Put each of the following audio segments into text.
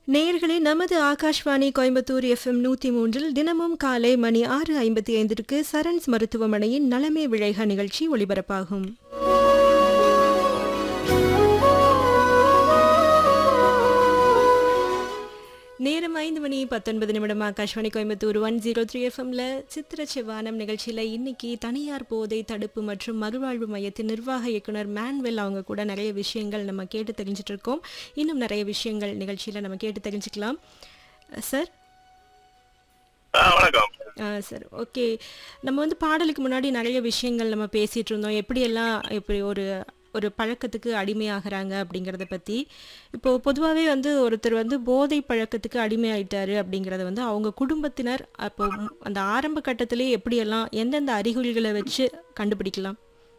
நேயர்களே நமது ஆகாஷ்வாணி கோயம்புத்தூர் எஃப்எம் நூற்றி மூன்றில் தினமும் காலை மணி ஆறு ஐம்பத்தி ஐந்திற்கு சரண்ஸ் மருத்துவமனையின் நலமே விளைக நிகழ்ச்சி ஒளிபரப்பாகும் நேரம் ஐந்து மணி பத்தொன்பது நிமிடம் Akashvani Coimbatore one zero three எஃப்எம்ல சித்திர செவ்வானம் நிகழ்ச்சியில் இன்னைக்கு தனியார் போதை தடுப்பு மற்றும் மறுவாழ்வு மையத்தின் நிர்வாக இயக்குனர் மேன்வெல் அவங்க கூட நிறைய விஷயங்கள் நம்ம கேட்டு தெரிஞ்சிட்டு இருக்கோம் இன்னும் நிறைய விஷயங்கள் நிகழ்ச்சியில் நம்ம கேட்டு தெரிஞ்சுக்கலாம் சார் ஆ, வணக்கம் சார் ஓகே நம்ம வந்து பாடலுக்கு முன்னாடி நிறைய விஷயங்கள் நம்ம பேசிட்டு இருந்தோம் எப்படியெல்லாம் இப்படி ஒரு ஒரு பழக்கத்துக்கு அடிமையாகிறாங்க அப்படிங்கிறத பற்றி இப்போ பொதுவாகவே வந்து ஒருத்தர் வந்து போதை பழக்கத்துக்கு அடிமையாயிட்டாரு அப்படிங்கிறத வந்து அவங்க குடும்பத்தினர் அப்போ ம், அந்த ஆரம்ப கட்டத்திலேயே எப்படியெல்லாம் எந்தெந்த அறிகுறிகளை வச்சு கண்டுபிடிக்கலாம்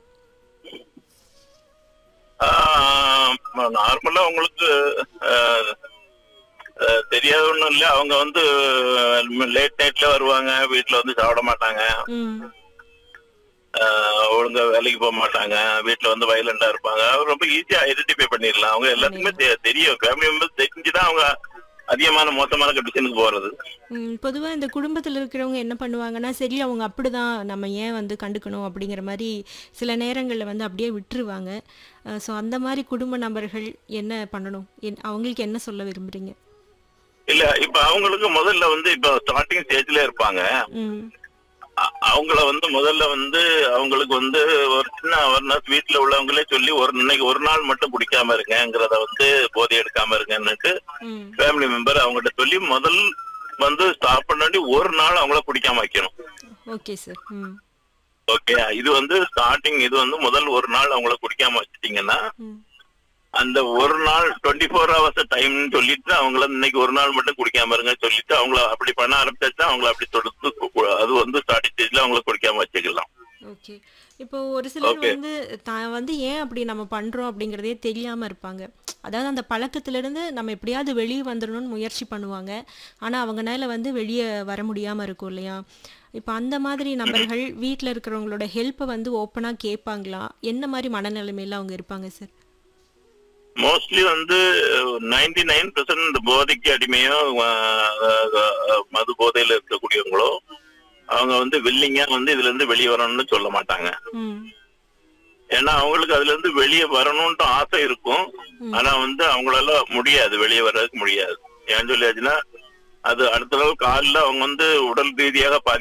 நார்மலா உங்களுக்கு ஆ, ஆ, தெரியாத ஒண்ணும் இல்ல அவங்க வந்து லேட் நைட்ல வருவாங்க வீட்டுல வந்து சாப்பிட மாட்டாங்க ம் ஆ, ஒழுங்கா வேலைக்கு போக மாட்டாங்க வீட்டுல வந்து வயலண்டா இருப்பாங்க ரொம்ப ஈஸியா ஐடென்டிஃபை பண்ணிடலாம் அவங்க எல்லாத்துக்குமே தெ- தெரியும் ஃபேமிலி மெம்பர்ஸ் தெரிஞ்சுதான் அவங்க அதிகமான மோசமான கண்டிஷனுக்கு போறது பொதுவாக இந்த குடும்பத்தில் இருக்கிறவங்க என்ன பண்ணுவாங்கன்னா சரி அவங்க அப்படிதான் நம்ம ஏன் வந்து கண்டுக்கணும் அப்படிங்கிற மாதிரி சில நேரங்களில் வந்து அப்படியே விட்டுருவாங்க ஸோ அந்த மாதிரி குடும்ப நபர்கள் என்ன பண்ணணும் என் அவங்களுக்கு என்ன சொல்ல விரும்புறீங்க இல்ல இப்ப அவங்களுக்கு முதல்ல வந்து இப்ப ஸ்டார்டிங் ஸ்டேஜ்ல இருப்பாங்க ம் அ- அவங்கள வந்து முதல்ல வந்து அவங்களுக்கு வந்து ஒரு சின்ன அவேர்னஸ் வீட்டுல உள்ளவங்களே சொல்லி ஒரு இன்னைக்கு ஒரு நாள் மட்டும் குடிக்காம இருங்கங்கிறத வந்து போதை எடுக்காம இருங்கன்னுட்டு ம் ஃபேமிலி மெம்பர் அவங்ககிட்ட சொல்லி முதல் வந்து ஸ்டாப் பண்ணி ஒரு நாள் அவங்கள குடிக்காம வைக்கணும் ஓகே சார் ம் ஓகே இது வந்து ஸ்டார்டிங் இது வந்து முதல் ஒரு நாள் அவங்கள குடிக்காம வச்சிட்டீங்கன்னா ம் அந்த ஒரு நாள் டுவெண்ட்டி ஃபோர் ஹவர்ஸ் டைம்னு சொல்லிட்டு அவங்கள இன்னைக்கு ஒரு நாள் மட்டும் குடிக்காம இருங்க சொல்லிட்டு அவங்கள அப்படி பண்ண ஆரம்பிச்சா அவங்கள அப்படி தொடர்ந்து கு- அது வந்து ஸ்டார்டிங் ஸ்டேஜ்ல அவங்கள குடிக்காம வச்சுக்கலாம் ஓகே இப்போ ஒரு சிலர் Okay. வந்து தான் வந்து ஏன் அப்படி நம்ம பண்றோம் அப்படிங்கிறதே தெரியாம இருப்பாங்க அதாவது அந்த பழக்கத்துல இருந்து நம்ம எப்படியாவது வெளியே வந்துடணும்னு முயற்சி பண்ணுவாங்க ஆனா அவங்கனால வந்து வெளியே வர முடியாம இருக்கும் இல்லையா இப்போ அந்த மாதிரி நபர்கள் வீட்டில் இருக்கிறவங்களோட ஹெல்ப்பை வந்து ஓப்பனாக கேட்பாங்களா என்ன மாதிரி மனநிலைமையில அவங்க இருப்பாங்க சார் மோஸ்ட்லி வந்து நைன்டி நைன் பெர்சன்ட் இந்த போதைக்கு அடிமையோ அஹ், அஹ், மது போதையில இருக்கக்கூடியவங்களோ அவங்க வந்து வில்லிங்கா வந்து இதுல இருந்து வெளியே வரணும்னு சொல்ல மாட்டாங்க ம் ஏன்னா அவங்களுக்கு அதுல இருந்து வெளியே வரணும்ட்டு ஆசை இருக்கும் ஆனா வந்து அவங்களால முடியாது வெளியே வர்றதுக்கு முடியாது ஏன் சொல்லியாச்சுன்னா அது அடுத்த நாள் காலைல அவங்க வந்து உடல் ரீதியாக பாதி